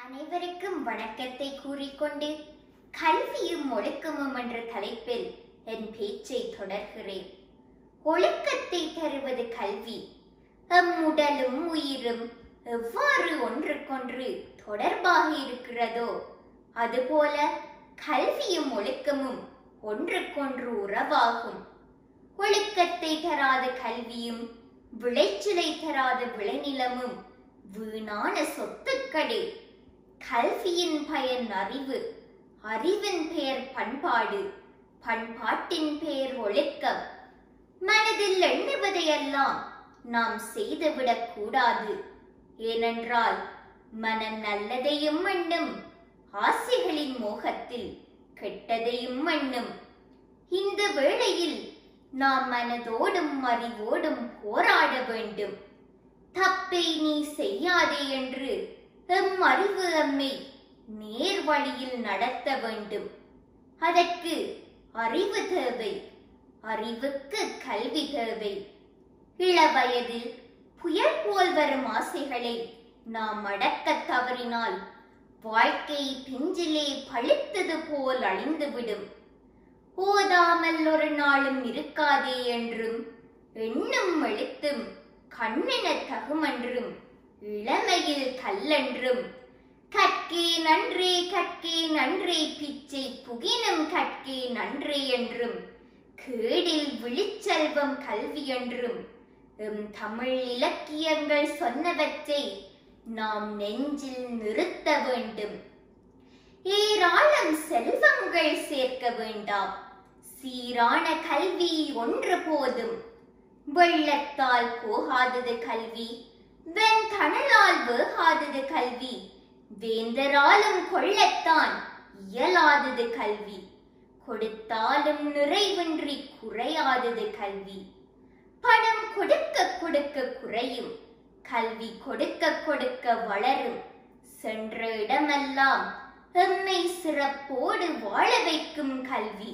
அனைவருக்கும் வணக்கத்தை கூறிக்கொண்டு கல்வியும் ஒழுக்கமும் என்ற தலைப்பில் என் பேச்சை தொடர்கிறேன் ஒழுக்கத்தை தருவது கல்வி எம் உடலும் உயிரும் எவ்வாறு ஒன்றுக்கொன்று தொடர்பாக இருக்கிறதோ அதுபோல கல்வியும் ஒழுக்கமும் ஒன்றுக்கொன்று உறவாகும் ஒழுக்கத்தை தராத கல்வியும் விளைச்சலை தராத விளைநிலமும் வீணான சொத்துக்களே கல்வியின் பயன் அறிவு அறிவின் பெயர் பண்பாடு பண்பாட்டின் பெயர் ஒழுக்கம் மனதில் எண்ணுவதையெல்லாம் நாம் செய்துவிடக் கூடாது ஏனென்றால் மனம் நல்லதையும் எண்ணும் ஆசைகளின் மோகத்தில் கெட்டதையும் எண்ணும் இந்த வேளையில் நாம் மனதோடும் அறிவோடும் போராட வேண்டும் தப்பை நீ செய்யாதே என்று எம் அறிவு எம்மை நேர் வழியில் நடத்த வேண்டும் அதற்கு அறிவு தேவை அறிவுக்கு கல்வி தேவை இளவயதில் புயல் போல் வரும் ஆசைகளை நாம் அடக்கத் தவறினால் வாழ்க்கை பிஞ்சிலே பழுத்தது போல் அழிந்துவிடும் ஓதாமல் ஒரு நாளும் இருக்காதே என்றும் எண்ணும் எழுத்தும் கண்ணென தகுமென்றும் இளமையில் கல்லென்றும் கற்கே நன்றே கற்கே நன்றே பிச்சை புகினும் கற்கே நன்றே என்றும் கேடில் விழிச்செல்வம் கல்வி என்றும் எம் தமிழ் இலக்கியங்கள் சொன்னவற்றை நாம் நெஞ்சில் நிறுத்த வேண்டும் ஏராளம் செல்வங்கள் சேர்க்க வேண்டாம் சீரான கல்வி ஒன்று போதும் வெள்ளத்தால் போகாதது கல்வி வெண்கணலால் வேகாதது கல்வி வேந்தராலும் கொள்ளத்தான் இயலாதது கல்வி கொடுத்தாலும் நிறைவின்றி குறையாதது கல்வி பணம் கொடுக்க கொடுக்க குறையும் கல்வி கொடுக்க கொடுக்க வளரும் சென்ற இடமெல்லாம் எம்மை சிறப்போடு வாழ வைக்கும் கல்வி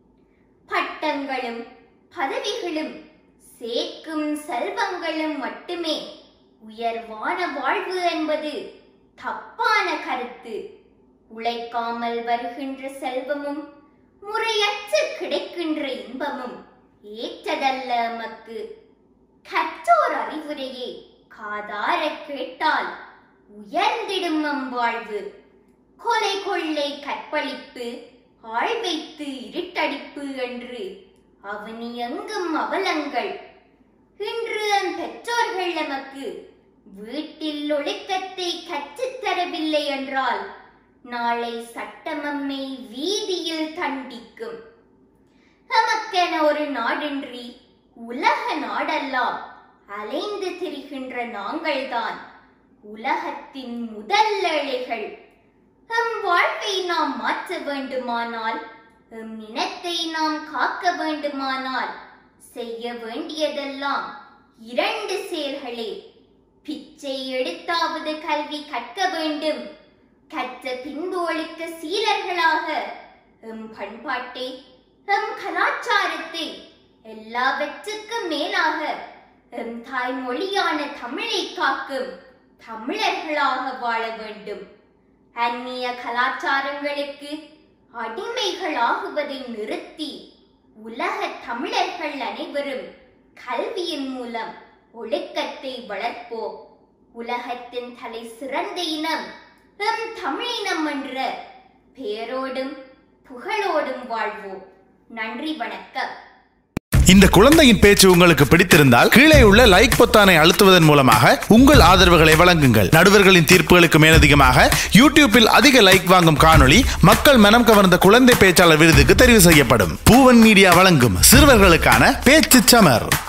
பட்டங்களும் பதவிகளும் சேர்க்கும் செல்வங்களும் மட்டுமே உயர்வான வாழ்வு என்பது தப்பான கருத்து உழைக்காமல் வருகின்ற செல்வமும் முறையற்று கிடைக்கின்ற இன்பமும் ஏற்றதல்ல எமக்கு கற்றோர் அறிவுரையே காதார கேட்டால் உயர்ந்திடும் நம் வாழ்வு கொலை கொள்ளை கற்பழிப்பு ஆள் வைத்து இருட்டடிப்பு என்று அவனி எங்கும் அவலங்கள் இன்று என் பெற்றோர்கள் நமக்கு வீட்டில் ஒழுக்கத்தை கற்றுத்தரவில்லை என்றால் நாளை சட்டமம்மை வீதியில் தண்டிக்கும் நமக்கென ஒரு நாடின்றி உலக நாடெல்லாம் அலைந்து திரிகின்ற நாங்கள்தான் உலகத்தின் முதல் ஏழைகள் எம் வாழ்வை நாம் மாற்ற வேண்டுமானால் எம் இனத்தை நாம் காக்க வேண்டுமானால் செய்ய வேண்டியதெல்லாம் இரண்டு செயல்களே பிச்சை எடுத்தாவது கல்வி கற்க வேண்டும் கற்ற பின்பு ஒழிக்க சீலர்களாக எம் பண்பாட்டை எம் கலாச்சாரத்தை எல்லாவற்றுக்கும் மேலாக எம் தாய்மொழியான தமிழை காக்கும் தமிழர்களாக வாழ வேண்டும் அந்நிய கலாச்சாரங்களுக்கு அடிமைகளாகுவதை நிறுத்தி உலக தமிழர்கள் அனைவரும் கல்வியின் மூலம் ஒழுக்கத்தை வளர்ப்போம் உலகத்தின் தலை சிறந்த இனம் எம் தமிழினம் என்ற பெயரோடும் புகழோடும் வாழ்வோம் நன்றி வணக்கம் இந்த குழந்தையின் பேச்சு உங்களுக்கு பிடித்திருந்தால் கீழே உள்ள லைக் பொத்தானை அழுத்துவதன் மூலமாக உங்கள் ஆதரவுகளை வழங்குங்கள் நடுவர்களின் தீர்ப்புகளுக்கு மேலதிகமாக யூடியூப்பில் அதிக லைக் வாங்கும் காணொளி மக்கள் மனம் கவர்ந்த குழந்தை பேச்சாளர் விருதுக்கு தெரிவு செய்யப்படும் பூவன் மீடியா வழங்கும் சிறுவர்களுக்கான பேச்சு சமர்